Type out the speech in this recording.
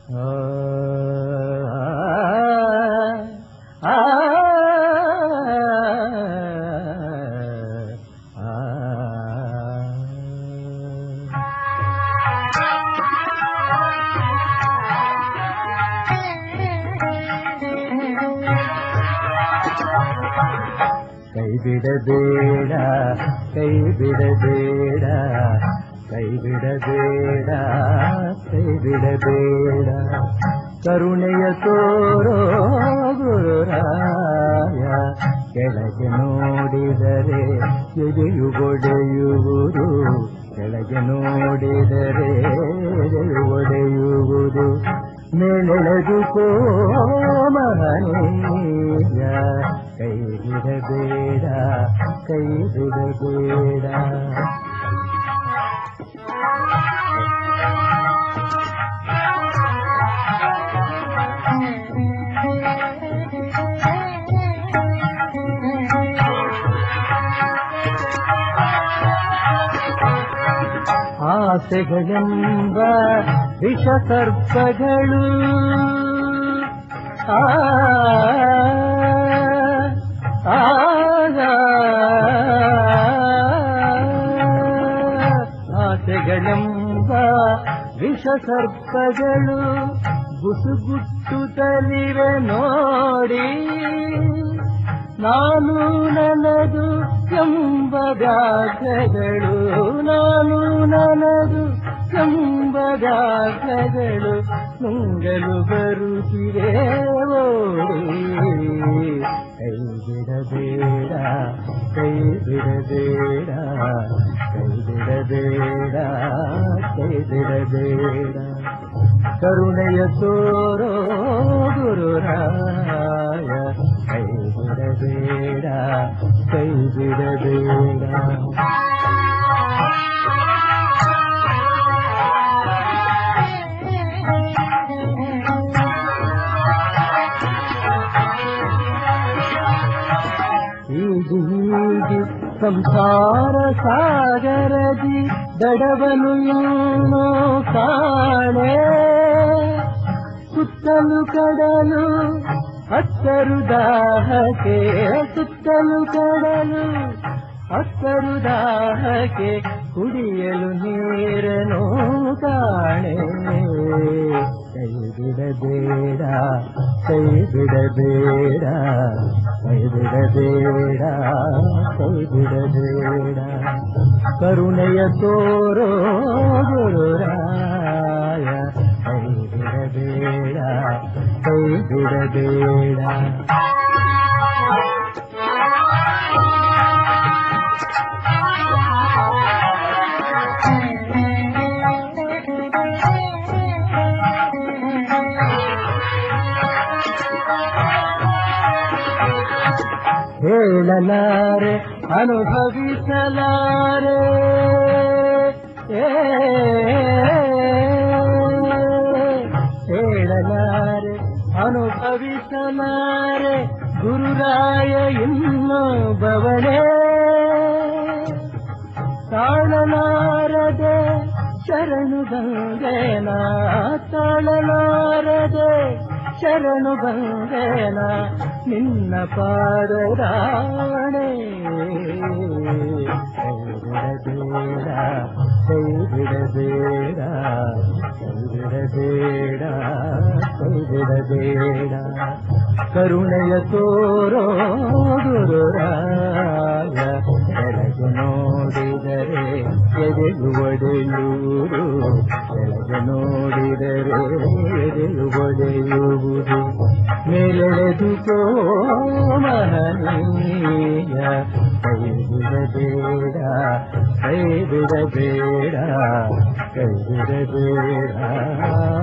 ಆ, ಆ, ಆ. ಕೈ ಬಿಡಬೇಡ ಕೈ ಬಿಡಬೇಡ ಕೈ ಬಿಡಬೇಡ ಕೈ ಬಿಡಬೇಡ ಕರುಣೆಯ ತೋರೋ ಗುರುರಾಯ ಕೆಳಗೆ ನೋಡಿದರೆ ಎದೆಯು ಒಡೆಯುವುದು ಕೆಳಗೆ ನೋಡಿದರೆ ಎದೆಯು ಒಡೆಯುವುದು ಮೇಲೆಳೆದುಕೋ ಮಹನೀಯ ಕೈ ಬಿಡಬೇಡ ಕೈ ಬಿಡಬೇಡ ಆಸೆಗಳೆಂಬ ವಿಷ ಸರ್ಪಗಳು ಆ ಆ, ಆಸೆಗಳೆಂಬ ವಿಷ ಸರ್ಪಗಳು ಬುಸುಗುಟ್ಟುತ್ತಲಿವೆ ನೋಡಿ ನಾನು ನನದು ಎಂಬ ವ್ಯಾಘ್ರಗಳು ನಾನು ನನದು ಎಂಬ ವ್ಯಾಘ್ರಗಳು ನುಂಗಲು ಬರುತ್ತಿವೆ ಓಡಿ ಕೈ ಬಿಡಬೇಡ ಕೈ ಬಿಡಬೇಡ ಕೈ ಬಿಡಬೇಡ ಕೈ ಬಿಡಬೇಡ ಕರುಣೆಯ ತೋರೋ ಗುರುರಾಯ ಕೈ ಬಿಡಬೇಡ ಕೈ ಬಿಡಬೇಡ ಹೀಗೆ ಹೀಗೆ ಸಂಸಾರ ಸಾಗರದಿ ದಡವನು ಇನ್ನೂ ಕಾಣೆ ಸುತ್ತಲು ಕಡಲು ಹತ್ತರು ದಾಹಕ್ಕೆ ಸುತ್ತಲು ಕಡಲು ಹತ್ತರು ದಾಹಕ್ಕೆ ಕುಡಿಯಲು ನೀರನು ಕಾಣೆ ಕೈ ಬಿಡಬೇಡ ಕೈ ಬಿಡಬೇಡ ಕೈ ಬಿಡಬೇಡ ಕೈ ಬಿಡಬೇಡ ಕರುಣೆಯ ತೋರೋ ಗುರುರಾಯ ಕೈ ಬಿಡಬೇಡ ಕೈ ಬಿಡಬೇಡ ಹೇಳಲಾರೆ ಅನುಭವಿಸಲಾರೆ ಏ, ಹೇಳಲಾರೆ ಅನುಭವಿಸಲಾರೆ ಗುರುರಾಯ ಇನ್ನೊಬ್ಬವನೇ ತಾಳಲಾರದೆ ಶರಣು ಬಂದೇನ ತಾಳಲಾರದೆ ಶರಣು ಬಂದೇನ ನಿನ್ನ ಪಾದರಾಣೆ ಕೈ ಬಿಡಬೇಡ ಕೈ ಬಿಡಬೇಡ ಕೈ ಬಿಡಬೇಡ ಕೈ ಬಿಡಬೇಡ ಕರುಣೆಯ ತೋರೋ ಗುರುರಾಯ ಬೆಳಗ್ಗೆ ನೋಡಿದರೆ ಎದೆಯು ಒಡೆಯುವುದು ಬೆಳಗ್ಗೆ ನೋಡಿದರೆ ಎದೆಯು ಒಡೆಯುವುದು ಮೇಲೆಳೆದುಕೋ ಮಹನೀಯ ಕೈ ಬಿಡಬೇಡ ಕೈ ಬಿಡಬೇಡ ಕೈ ಬಿಡಬೇಡ